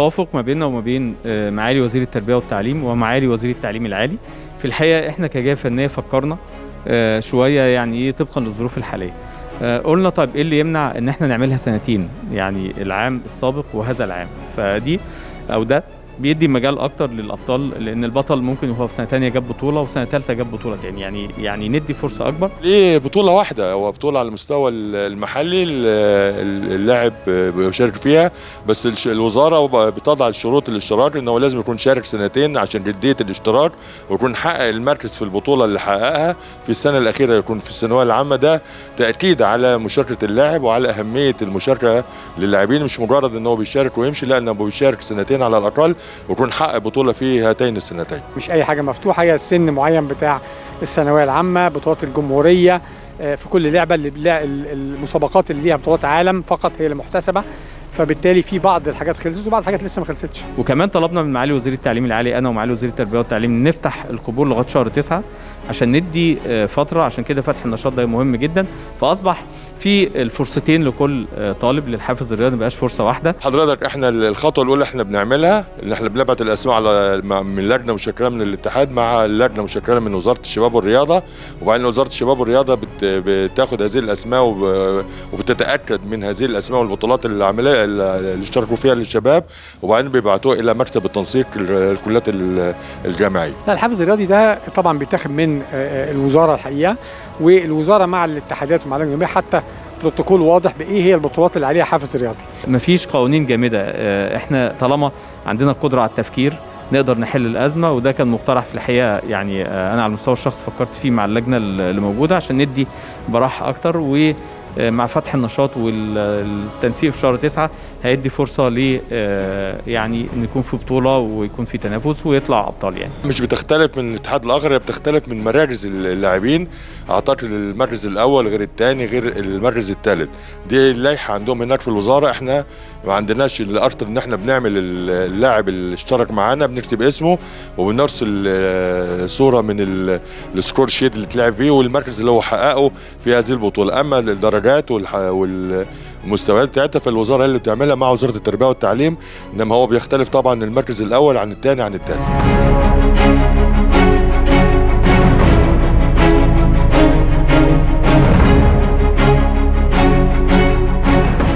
توافق ما بيننا وما بين آه، معالي وزير التربيه والتعليم ومعالي وزير التعليم العالي في الحقيقه احنا كجهه فنيه فكرنا آه، شويه يعني ايه طبقا للظروف الحاليه آه، قلنا طيب ايه اللي يمنع ان احنا نعملها سنتين يعني العام السابق وهذا العام فدي او ده بيدي مجال اكتر للابطال لان البطل ممكن وهو في سنه ثانيه جاب بطوله وسنه ثالثه جاب بطوله تاني يعني يعني ندي فرصه اكبر ليه بطولة واحدة هو بطولة على المستوى المحلي اللاعب بيشارك فيها بس الش- الوزارة بتضع الشروط الاشتراك انه لازم يكون شارك سنتين عشان جدية الاشتراك ويكون حقق المركز في البطولة اللي حققها في السنة الأخيرة يكون في الثانوية العامة ده تأكيد على مشاركة اللاعب وعلى أهمية المشاركة للاعبين مش مجرد انه بيشارك ويمشي لا انه بيشارك سنتين على الأقل ويكون حقق بطولة في هاتين السنتين مش اي حاجه مفتوحه هي سن معين بتاع الثانويه العامه بطولات الجمهوريه آه، في كل لعبه اللي بلا- ال- المسابقات اللي ليها بطولات عالم فقط هي اللي محتسبه فبالتالي في بعض الحاجات خلصت وبعض الحاجات لسه ما خلصتش وكمان طلبنا من معالي وزير التعليم العالي انا ومعالي وزير التربيه والتعليم نفتح القبول لغايه شهر تسعة عشان ندي آه، فتره عشان كده فتح النشاط ده مهم جدا فاصبح في الفرصتين لكل آه، طالب للحافز الرياضي ما بقاش فرصه واحده حضرتك احنا الخطوه الاولى احنا بنعملها ان احنا بنبعت الاسماء على مع- من لجنه مشكله من الاتحاد مع لجنه مشكله من وزاره الشباب والرياضه وبعدين وزاره الشباب والرياضه بت بتاخد هذه الاسماء وب- وبتتاكد من هذه الاسماء والبطولات اللي عملها اللي اشتركوا فيها للشباب وبعدين بيبعتوها الى مكتب التنسيق ال- الكليات ال- الجامعيه لا الحافز الرياضي ده طبعا بيتاخد من آه، آه، الوزاره الحقيقه والوزاره مع الاتحادات ومع اللجنه الجماهيريه حتى بروتوكول واضح بايه هي البطولات اللي عليها حافز رياضي مفيش قوانين جامده آه، احنا طالما عندنا القدره على التفكير نقدر نحل الازمه وده كان مقترح في الحقيقه يعني آه، انا على المستوى الشخصي فكرت فيه مع اللجنه اللي موجوده عشان ندي براحه اكتر ومع فتح النشاط والتنسيق في شهر تسعة هيدي فرصه ل آه، يعني ان يكون في بطوله ويكون في تنافس ويطلع ابطال يعني مش بتختلف من الاتحاد الاخر هي بتختلف من مراكز اللاعبين اعتقد المركز الاول غير الثاني غير المركز الثالث دي اللائحه عندهم هناك في الوزاره احنا ما عندناش الارتر ان احنا بنعمل اللاعب اللي اشترك معانا بنكتب اسمه وبنرسل آه، صوره من ال- السكور شيت اللي اتلعب فيه والمركز اللي هو حققه في هذه البطوله اما الدرجات والح- والمستويات بتاعتها فالوزاره هي اللي بتعملها مع وزاره التربيه والتعليم انما هو بيختلف طبعا المركز الاول عن الثاني عن الثالث